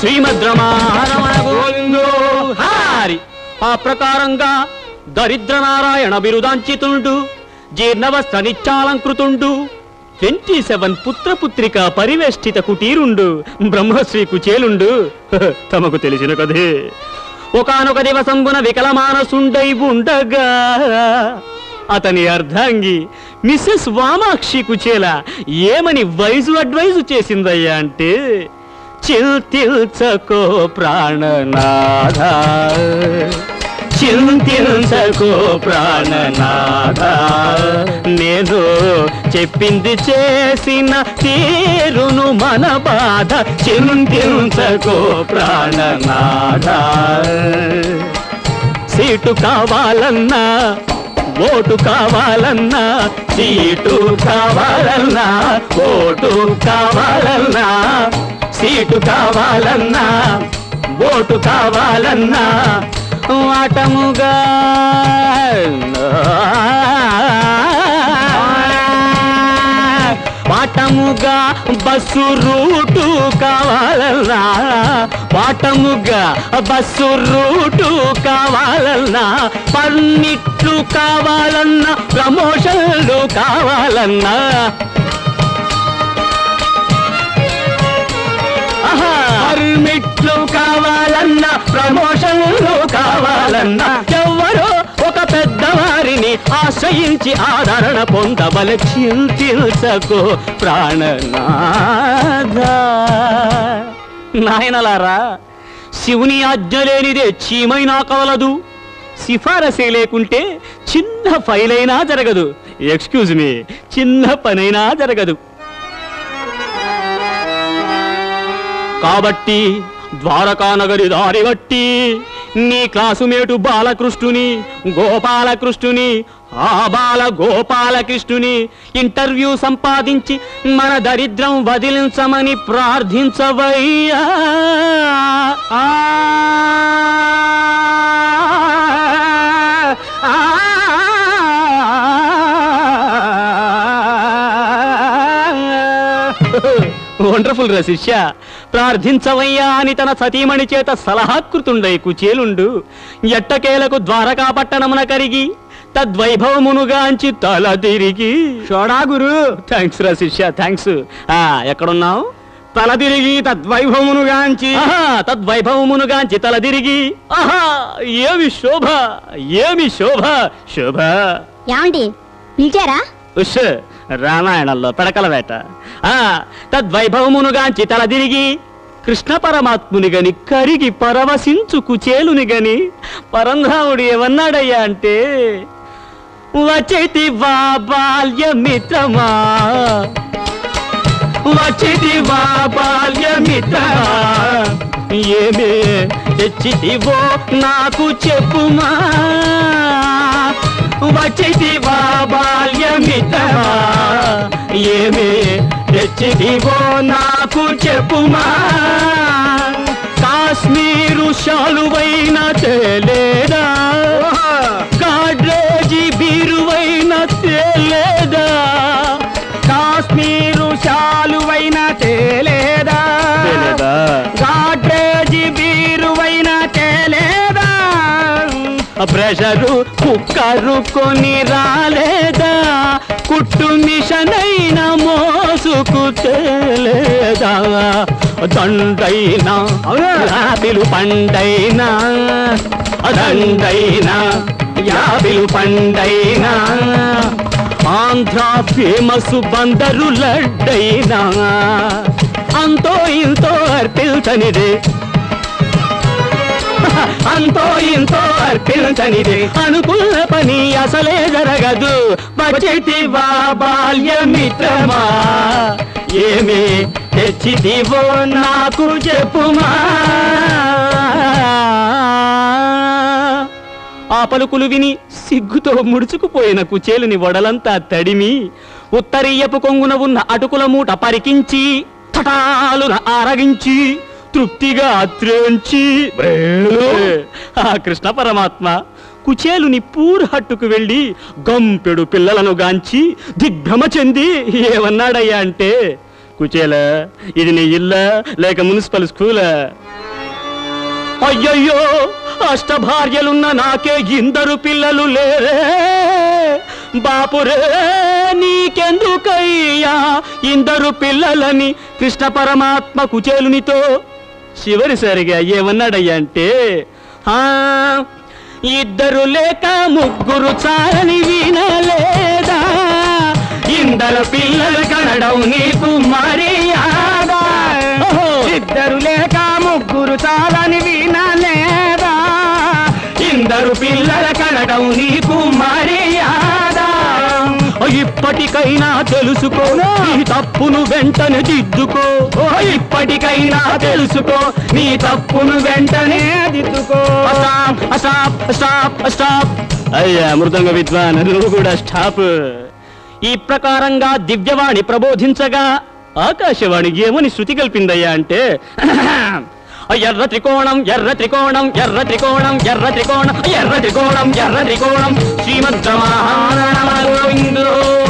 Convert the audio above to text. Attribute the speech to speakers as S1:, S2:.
S1: శ్రీమద్ రమారమణ గోవిందో హారి ఆ ప్రకారంగా దరిద్ర నారాయణ బిరుదాంచితుండు జీర్ణవస్త్ర నిత్యాలంకృతుండు ట్వంటీ సెవెన్ పుత్రపుత్రిక పరివేష్టిత కుటీరుండు బ్రహ్మశ్రీ కుచేలుండు హ, తమకు తెలిసిన కదే ఒకనొక దివసంబున వికలమానసుండై ఉండగా అతని అర్ధాంగి మిస్సెస్ వామాక్షి కుచేల ఏమని వైజు అడ్వైజు చేసిందయ్యా అంటే చింతిల్చకో ప్రాణనాథ చింతిల్చకో ప్రాణనాథ నేను చెప్పింది చేసిన తీరును మన బాధ చింతిల్చకో ప్రాణనాథ సీటు కావాలన్నా ఓటు కావాలన్నా సీటు కావాలన్నా ఓటు కావాలన్నా సీటు కావాలన్నా ఓటు కావాలన్నా ఆటముగా పాఠముగా బస్సు రూటు కావాలన్నా పాఠముగా బస్సు రూటు కావాలన్నా పన్నిట్లు కావాలన్నా ప్రమోషన్లు కావాలన్నా ఆహా! పర్మిట్లు కావాలన్నా ప్రమోషన్లు కావాలన్నా ఎవరో ఒక పెద్దవారిని ఆశ్రయించి ఆదరణ పొందవల చింతిల్చకో ప్రాణనాథ నాయనలారా శివుని ఆజ్ఞ లేనిదే చీమైనా కవలదు సిఫారసే లేకుంటే చిన్న ఫైల్ అయినా జరగదు ఎక్స్క్యూజ్ మీ చిన్న పనైనా జరగదు కాబట్టి ద్వారకానగరి దారి బట్టి నీ క్లాసుమేటు బాలకృష్ణుని గోపాలకృష్ణుని ఆ బాల గోపాలకృష్ణుని ఇంటర్వ్యూ సంపాదించి మన దరిద్రం వదిలించమని ప్రార్థించవయ్యా ఆ, ఆ, వండర్ఫుల్ రా శిష్య ప్రార్థించవయ్యా అని తన సతీమణి చేత సలహాకృతుండై కుచేలుండు ఎట్టకేలకు ద్వారకా పట్టణమున కరిగి తద్వైభవమునుగాంచి తల తిరిగి షోడా గురు థ్యాంక్స్ రా శిష్య థ్యాంక్స్ ఆ ఎక్కడున్నావు తల తిరిగి తద్వైభవమునుగాంచి తద్వైభవమునుగాంచి తల తిరిగి ఆహా ఏమి శోభ ఏమి శోభ శోభ
S2: ఏమండి పిలిచారా
S1: ఉష్ రామాయణంలో పెడకల వేట ఆ తద్వైభవమునుగాంచి తల తిరిగి కృష్ణ పరమాత్ముని గని కరిగి పరవశించు కుచేలుని గని పరంధాముడు ఏమన్నాడయ్యా అంటే వచ్చేటి వా బాల్య మిత్రమా వచ్చిటి వా బాల్య మిత్రమా ఏమే తెచ్చిటివో నాకు చెప్పుమా వచ్చిటివా బాల్య మిత్రమా ఏమే తెచ్చిటివో నాకు చెప్పుమా కాశ్మీరు శాలువైన తేలేదా కాడ్రేజీ బీరువైన తేలేదా కాశ్మీరు శాలువైన తేలేదా కాడ్రేజీ బీరువైన తేలేదా ప్రెషరు కుక్కరు కొని రాలేదా కుట్టు మిషన్ అయినా మోసుకు తేలేదా దండైనా యాపిలు పండైనా దండైనా యాపిలు పండైనా ఆంధ్ర ఫేమస్ బందరు లడ్డైనా అంతో ఇంతో అర్పిల్చనిదే అంతో ఇంతో అర్పించనిదే అనుకున్న పని అసలే జరగదు బడ్జెటి వా బాల్య మిత్రమా ఏమి తెచ్చిదివో నాకు చెప్పుమా ఆ పలుకులు విని సిగ్గుతో ముడుచుకుపోయిన కుచేలుని వడలంతా తడిమి ఉత్తరీయపు కొంగున ఉన్న అటుకుల మూట పరికించి తటాలున ఆరగించి తృప్తిగా త్రేంచి ఆ కృష్ణ పరమాత్మ కుచేలుని పూర్హట్టుకు వెళ్ళి గంపెడు పిల్లలను గాంచి దిగ్భ్రమ చెంది ఏమన్నాడయ్యా అంటే కుచేల ఇది నీ ఇల్లా లేక మున్సిపల్ స్కూలా అయ్యయ్యో అష్టభార్యలున్న నాకే ఇందరు పిల్లలు లేరే బాపురే నీకెందుకయ్యా ఇందరు పిల్లలని కృష్ణ పరమాత్మ కుచేలునితో చివరిసరిగా ఏమన్నాడయ్యా అంటే "ఆ, ఇద్దరు లేక ముగ్గురు చాలని వినలేదా ఇందరు పిల్లలు కనడం నీకు మర్యాద ఓహో!
S3: ఇద్దరు లేక ముగ్గురు చాలని వినలేదా
S1: ఇందరు పిల్లల కనడం నీకు మర్యాద ఇప్పటికైనా తెలుసుకో నీ తప్పును వెంటనే దిద్దుకో ఓ, ఇప్పటికైనా తెలుసుకో నీ తప్పును వెంటనే
S3: దిద్దుకో
S1: స్టాప్ స్టాప్ స్టాప్ స్టాప్ అయ్యా మృదంగ విద్వాన్ నువ్వు కూడా స్టాప్ ఈ ప్రకారంగా దివ్యవాణి ప్రబోధించగా ఆకాశవాణి ఏమని శృతి కల్పిందయ్యా అంటే ఎర్ర త్రికోణం ఎర్ర త్రికోణం ఎర్ర త్రికోణం ఎర్ర త్రికోణం ఎర్ర త్రికోణం ఎర్ర త్రికోణం శ్రీమద్ గోవిందో